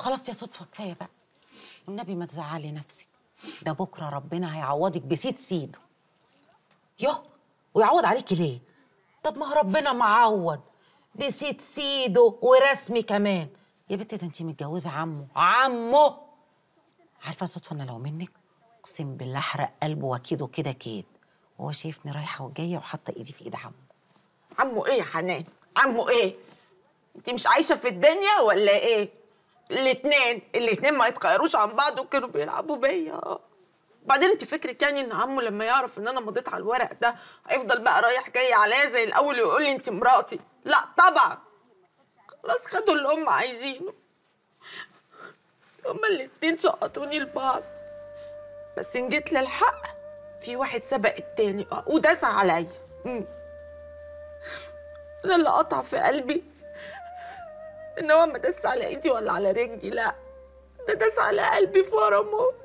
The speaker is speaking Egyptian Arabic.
خلاص يا صدفه كفايه بقى والنبي ما تزعلي نفسك ده بكره ربنا هيعوضك بسيد سيده يوه ويعوض عليكي ليه طب ما هو ربنا معوض بسيد سيده ورسمي كمان يا بنتي ده انت متجوزه عمه عمه عارفه صدفه انا لو منك اقسم بالله احرق قلبه واكيده كده كيد وهو شايفني رايحه وجايه وحاطه ايدي في ايد عمه عمو ايه يا حنان عمو ايه انت مش عايشه في الدنيا ولا ايه الاتنين الاتنين ما يتغيروش عن بعض وكانوا بيلعبوا بيا بعدين انت فكرك يعني ان عمو لما يعرف ان انا مضيت على الورق ده هيفضل بقى رايح جاي عليا زي الاول ويقول لي انت مراتي لا طبعا خلاص خدوا اللي هم عايزينه هما الاتنين شقطوني لبعض بس ان جيت للحق في واحد سبق التاني اه وداس عليا مم. انا اللي قطع في قلبي ان هو ما داس على ايدي ولا على رجلي لا ده داس على قلبي فرمه